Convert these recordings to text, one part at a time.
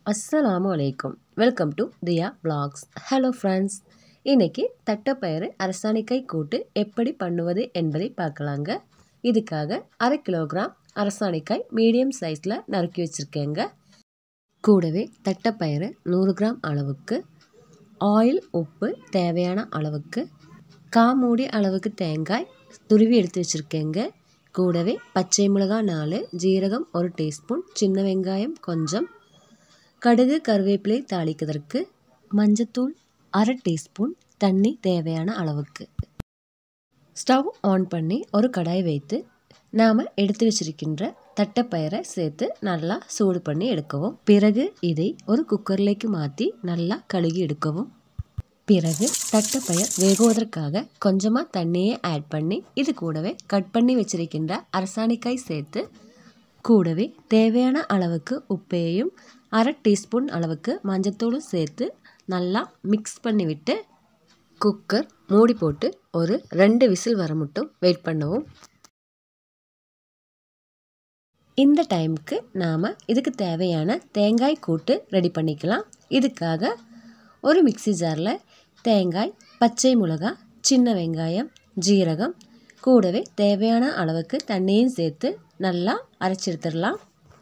அஸ்ஸலாமு அலைக்கும் welcome to Diya vlogs hello friends இன்னைக்கு தட்டைப்பயிறு அரசாணிக்காய் கூட்டு எப்படி பண்ணுவது என்பதை பார்க்கலாங்க இதுக்காக அரை கிலோகிராம் அரசாணிக்காய் மீடியம் சைஸில் நறுக்கி வச்சுருக்கேங்க கூடவே தட்டைப்பயிறு நூறு கிராம் அளவுக்கு ஆயில் உப்பு தேவையான அளவுக்கு காமூடி அளவுக்கு தேங்காய் துருவி எடுத்து வச்சுருக்கேங்க கூடவே பச்சை மிளகாய் நாலு ஜீரகம் ஒரு டீஸ்பூன் சின்ன வெங்காயம் கொஞ்சம் கடுகு கருவேப்பிலை தாளிக்கிறதுக்கு மஞ்சத்தூள் அரை டீஸ்பூன் தண்ணி தேவையான அளவுக்கு ஸ்டவ் ஆன் பண்ணி ஒரு கடாய் வைத்து நாம் எடுத்து வச்சிருக்கின்ற தட்டைப்பயிரை சேர்த்து நல்லா சூடு பண்ணி எடுக்கவும் பிறகு இதை ஒரு குக்கர்லேக்கு மாற்றி நல்லா கழுகி எடுக்கவும் பிறகு தட்டைப்பயிர் வேகுவதற்காக கொஞ்சமாக தண்ணியை ஆட் பண்ணி இது கூடவே கட் பண்ணி வச்சிருக்கின்ற அரசாணிக்காய் சேர்த்து கூடவே தேவையான அளவுக்கு உப்பையும் அரை டீஸ்பூன் அளவுக்கு மஞ்சத்தூளும் சேர்த்து நல்லா மிக்ஸ் பண்ணிவிட்டு குக்கர் மூடி போட்டு ஒரு ரெண்டு விசில் வர மட்டும் வெயிட் பண்ணவும் இந்த டைமுக்கு நாம் இதுக்கு தேவையான தேங்காய் கூட்டு ரெடி பண்ணிக்கலாம் இதுக்காக ஒரு மிக்சி ஜாரில் தேங்காய் பச்சை மிளகாய் சின்ன வெங்காயம் ஜீரகம் கூடவே தேவையான அளவுக்கு தண்ணியும் சேர்த்து நல்லா அரைச்சி எடுத்துடலாம்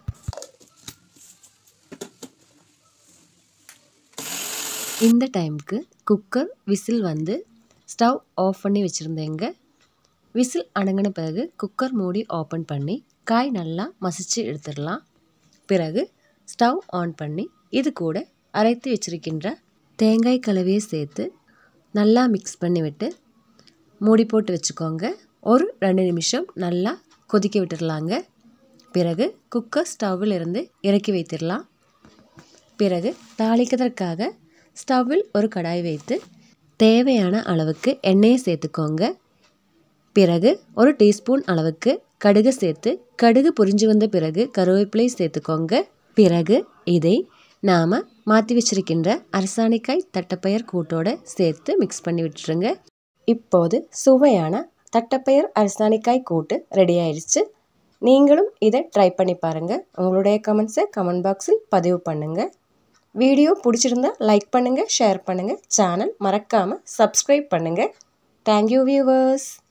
இந்த டைமுக்கு குக்கர் விசில் வந்து ஸ்டவ் ஆஃப் பண்ணி வச்சுருந்தேங்க விசில் அடங்கின பிறகு குக்கர் மூடி ஓப்பன் பண்ணி காய் நல்லா மசிச்சு எடுத்துடலாம் பிறகு ஸ்டவ் ஆன் பண்ணி இது கூட அரைத்து வச்சிருக்கின்ற தேங்காய் கலவையை சேர்த்து நல்லா மிக்ஸ் பண்ணி விட்டு மூடி போட்டு வச்சுக்கோங்க ஒரு ரெண்டு நிமிஷம் நல்லா கொதிக்க விட்டுடலாங்க பிறகு குக்கர் ஸ்டவ்வில் இருந்து இறக்கி வைத்திடலாம் பிறகு தாளிக்கிறதற்காக ஸ்டவ்வில் ஒரு கடாய் வைத்து தேவையான அளவுக்கு எண்ணெயை சேர்த்துக்கோங்க பிறகு ஒரு டீஸ்பூன் அளவுக்கு கடுகு சேர்த்து கடுகு பொரிஞ்சு வந்த பிறகு கருவேப்பிலை சேர்த்துக்கோங்க பிறகு இதை நாம் மாற்றி வச்சிருக்கின்ற அரசாணிக்காய் தட்டைப்பயிர் கூட்டோட சேர்த்து மிக்ஸ் பண்ணி விட்டுருங்க இப்போது சுவையான தட்டைப்பயிர் அரசாணிக்காய் கூட்டு ரெடி ஆயிடுச்சு நீங்களும் இதை ட்ரை பண்ணி பாருங்கள் உங்களுடைய கமெண்ட்ஸை கமெண்ட் பாக்ஸில் பதிவு பண்ணுங்கள் வீடியோ பிடிச்சிருந்தா லைக் பண்ணுங்கள் ஷேர் பண்ணுங்கள் சேனல் மறக்காமல் சப்ஸ்கிரைப் பண்ணுங்கள் தேங்க்யூ வியூவர்ஸ்